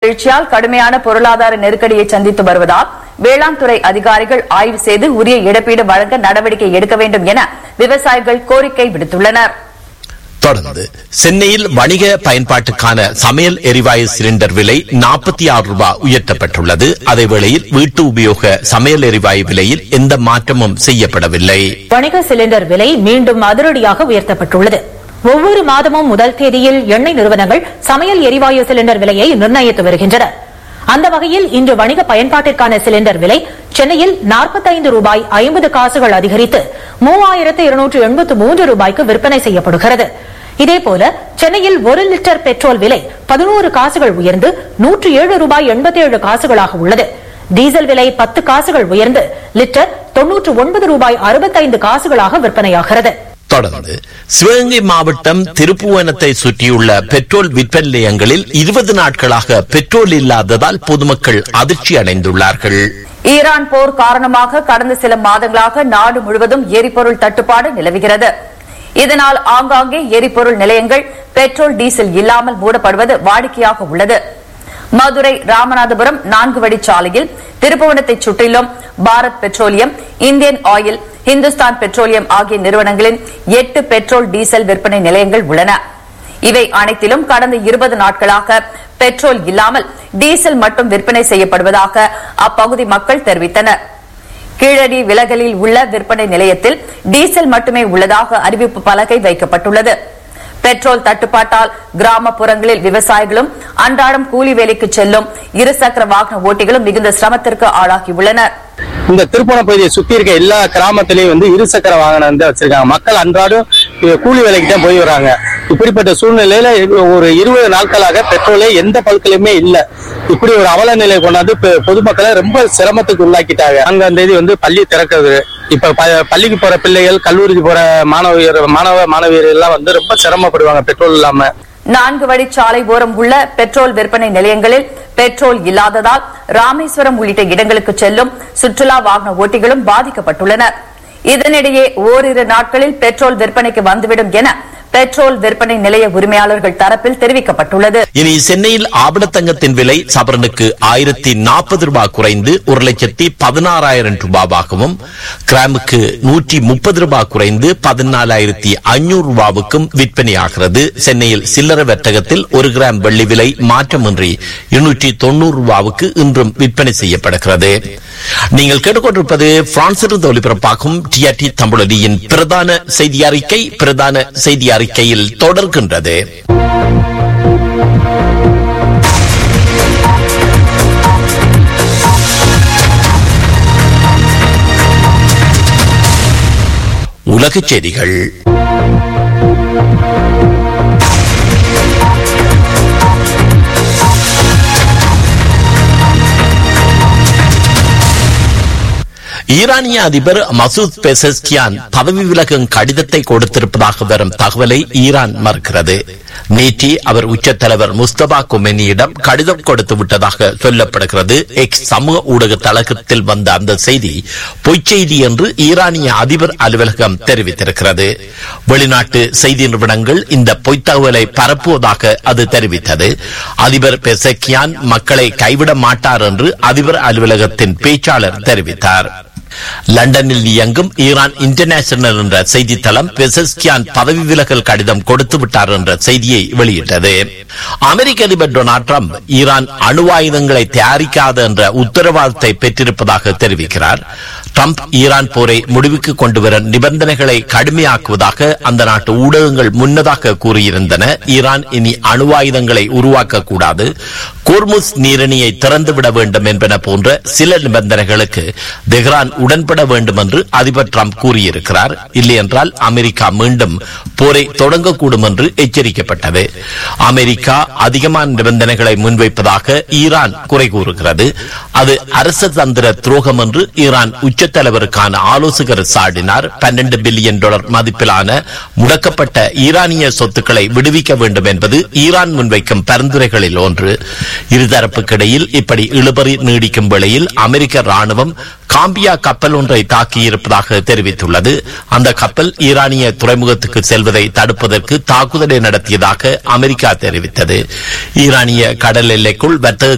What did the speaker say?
வீழ்ச்சியால் கடுமையான பொருளாதார நெருக்கடியை சந்தித்து வருவதால் வேளாண் துறை அதிகாரிகள் ஆய்வு செய்து உரிய இழப்பீடு வழங்க நடவடிக்கை எடுக்க வேண்டும் என விவசாயிகள் கோரிக்கை விடுத்துள்ளனர் தொடர்ந்து சென்னையில் வணிக பயன்பாட்டுக்கான சமையல் எரிவாயு சிலிண்டர் விலை நாற்பத்தி ஆறு ரூபாய் உயர்த்தப்பட்டுள்ளது அதேவேளையில் வீட்டு உபயோக சமையல் எரிவாயு விலையில் எந்த மாற்றமும் செய்யப்படவில்லை வணிக சிலிண்டர் விலை மீண்டும் அதிரடியாக உயர்த்தப்பட்டுள்ளது ஒவ்வொரு மாதமும் முதல் தேதியில் எண்ணெய் நிறுவனங்கள் சமையல் எரிவாயு சிலிண்டர் விலையை நிர்ணயித்து வருகின்றன அந்த வகையில் இன்று வணிக பயன்பாட்டிற்கான சிலிண்டர் விலை சென்னையில் 45 ரூபாய் ஐம்பது காசுகள் அதிகரித்து மூவாயிரத்து இருநூற்று எண்பத்து மூன்று ரூபாய்க்கு விற்பனை செய்யப்படுகிறது இதேபோல சென்னையில் ஒரு லிட்டர் பெட்ரோல் விலை பதினோரு காசுகள் உயர்ந்து நூற்று ஏழு ரூபாய் எண்பத்தேழு காசுகளாக உள்ளது டீசல் விலை பத்து காசுகள் உயர்ந்து லிட்டர் தொன்னூற்று ஒன்பது ரூபாய் அறுபத்தைந்து காசுகளாக விற்பனையாகிறது தொடர்ந்து சிவகங்கை மாவட்டம் திருப்புவனத்தை சுற்றியுள்ள பெட்ரோல் விற்பனை நிலையங்களில் இருபது நாட்களாக பெட்ரோல் இல்லாததால் பொதுமக்கள் அதிர்ச்சி அடைந்துள்ளார்கள் ஈரான் போர் காரணமாக கடந்த சில மாதங்களாக நாடு முழுவதும் எரிபொருள் தட்டுப்பாடு நிலவுகிறது இதனால் ஆங்காங்கே எரிபொருள் நிலையங்கள் பெட்ரோல் டீசல் இல்லாமல் மூடப்படுவது வாடிக்கையாக உள்ளது மதுரை ராமநாதபுரம் நான்கு வழிச்சாலையில் திருப்புவனத்தை சுற்றிலும் Bharat petroleum Indian oil Hindustan petroleum ஆகிய நிறுவனங்களின் எட்டு பெட்ரோல் டீசல் விற்பனை நிலையங்கள் உள்ளன இவை அனைத்திலும் கடந்த இருபது நாட்களாக பெட்ரோல் இல்லாமல் டீசல் மட்டும் விற்பனை செய்யப்படுவதாக அப்பகுதி மக்கள் தெரிவித்தனர் கீழடி விலகலில் உள்ள விற்பனை நிலையத்தில் டீசல் மட்டுமே உள்ளதாக அறிவிப்பு பலகை வைக்கப்பட்டுள்ளது பெட்ரோல் தட்டுப்பாட்டால் கிராமப்புறங்களில் விவசாயிகளும் அன்றாடம் கூலி வேலைக்கு செல்லும் இருசக்கர வாகன ஓட்டிகளும் மிகுந்த சிரமத்திற்கு ஆளாகியுள்ளனர் இந்த திருப்பணம் பகுதியை சுத்தி இருக்க எல்லா கிராமத்திலையும் வந்து இருசக்கர வாகனம் வந்து வச்சிருக்காங்க மக்கள் அன்றாடம் இ- கூலி வேலைக்கு தான் போய் வராங்க இப்படிப்பட்ட சூழ்நிலையில இ- ஒரு இருபது நாட்களாக பெட்ரோலே எந்த பல்கலையுமே இல்ல இப்படி ஒரு அவல நிலை கொண்டாந்து பெ- பொதுமக்களை ரொம்ப சிரமத்துக்கு உள்ளாக்கிட்டாங்க நான்காம் தேதி வந்து பள்ளி திறக்குது இப்ப ப- பள்ளிக்கு போற பிள்ளைகள் கல்லூரிக்கு போற மாணவியர் மாணவ மாணவியர் எல்லாம் வந்து ரொம்ப சிரமப்படுவாங்க பெட்ரோல் இல்லாம நான்கு வழிச்சாலை ஓரம் உள்ள பெட்ரோல் விற்பனை நிலையங்களில் பெட்ரோல் இல்லாததால் ராமேஸ்வரம் உள்ளிட்ட இடங்களுக்கு செல்லும் சுற்றுலா வாகன ஓட்டிகளும் பாதிக்கப்பட்டுள்ளனர் இதனிடையே ஓரிரு நாட்களில் பெட்ரோல் விற்பனைக்கு வந்துவிடும் என பெட்ரோல் விற்பனை நிலைய உரிமையாளர்கள் தரப்பில் தெரிவிக்கப்பட்டுள்ளது இனி சென்னையில் ஆபணத்தங்கத்தின் விலை சவரனுக்கு ஆயிரத்தி நாற்பது ரூபாய் குறைந்து ஒரு லட்சத்தி பதினாறாயிரம் ரூபாவாகவும் கிராமுக்கு நூற்றி முப்பது ரூபாய் குறைந்து பதினாலாயிரத்தி ஐநூறு ரூபாவுக்கும் விற்பனையாகிறது சென்னையில் சில்லறை வர்த்தகத்தில் ஒரு கிராம் வெள்ளி விலை மாற்றமின்றி இருநூற்றி தொண்ணூறு ரூபாவுக்கு இன்றும் விற்பனை செய்யப்படுகிறது நீங்கள் கேட்டுக்கொண்டிருப்பது பிரான்சிலிருந்து ஒலிபரப்பாகும் டிஆர்டி தமிழொலியின் பிரதான செய்தி அறிக்கை பிரதான செய்தி அறிக்கையில் தொடர்கின்றது உலகச் செய்திகள் ஈரானிய அதிபர் மசூத் பெசஸ்கியான் பதவி விலகும் கடிதத்தை கொடுத்திருப்பதாக வரும் தகவலை ஈரான் மறுக்கிறது நேற்று அவர் உச்சத் தலைவர் முஸ்தபா கொமெனியிடம் கடிதம் கொடுத்து விட்டதாக சொல்லப்படுகிறது எக்ஸ் சமூக ஊடக தளத்தில் வந்த அந்த செய்தி பொய்ச்செய்தி என்று ஈரானிய அதிபர் அலுவலகம் தெரிவித்திருக்கிறது வெளிநாட்டு செய்தி நிறுவனங்கள் இந்த பொய்த் தகவலை பரப்புவதாக அது தெரிவித்தது அதிபர் பெசக்கியான் மக்களை கைவிட மாட்டார் என்று அதிபர் அலுவலகத்தின் பேச்சாளர் தெரிவித்தார் லண்டனில் இயங்கும் ஈரான் இன்டர்நேஷனல் என்ற செய்தித்தளம் பெசஸ்கியான் பதவி விலகல் கடிதம் கொடுத்து விட்டார் என்ற செய்தியை வெளியிட்டது அமெரிக்க அதிபர் டொனால்ட் ட்ரம்ப் ஈரான் அணு ஆயுதங்களை தயாரிக்காத என்ற உத்தரவாதத்தை பெற்றிருப்பதாக தெரிவிக்கிறார் ட்ரம்ப் ஈரான் போரை முடிவுக்கு கொண்டுவர நிபந்தனைகளை கடுமையாக்குவதாக அந்த நாட்டு ஊடகங்கள் முன்னதாக கூறியிருந்தன ஈரான் இனி அணு ஆயுதங்களை உருவாக்க கூடாது கோர்முஸ் நீரிணியை திறந்துவிட வேண்டும் என்பன போன்ற சில நிபந்தனைகளுக்கு தெஹ்ரான் உடன்பட வேண்டும் என்று அதிபர் ட்ரம்ப் கூறியிருக்கிறார் இல்லையென்றால் அமெரிக்கா மீண்டும் போரை தொடங்கக்கூடும் என்று எச்சரிக்கப்பட்டது அமெரிக்கா அதிகமான நிபந்தனைகளை முன்வைப்பதாக ஈரான் குறை கூறுகிறது அது அரச தந்திர துரோகம் என்று ஈரான் உச்சத் தலைவருக்கான ஆலோசகர் சாடினார் பன்னெண்டு பில்லியன் டாலர் மதிப்பிலான முடக்கப்பட்ட ஈரானிய சொத்துக்களை விடுவிக்க வேண்டும் என்பது ஈரான் முன்வைக்கும் பரிந்துரைகளில் ஒன்று இருதரப்புக்கிடையில் இப்படி இழுபறி நீடிக்கும் வேளையில் அமெரிக்க ராணுவம் காம்பியா கப்பல் ஒன்றை தாக்கியிருப்பதாக தெரிவித்துள்ளது அந்த கப்பல் ஈரானிய துறைமுகத்துக்கு செல்வதை தடுப்பதற்கு தாக்குதலை நடத்தியதாக அமெரிக்கா தெரிவித்தது ஈரானிய கடல் எல்லைக்குள் வர்த்தக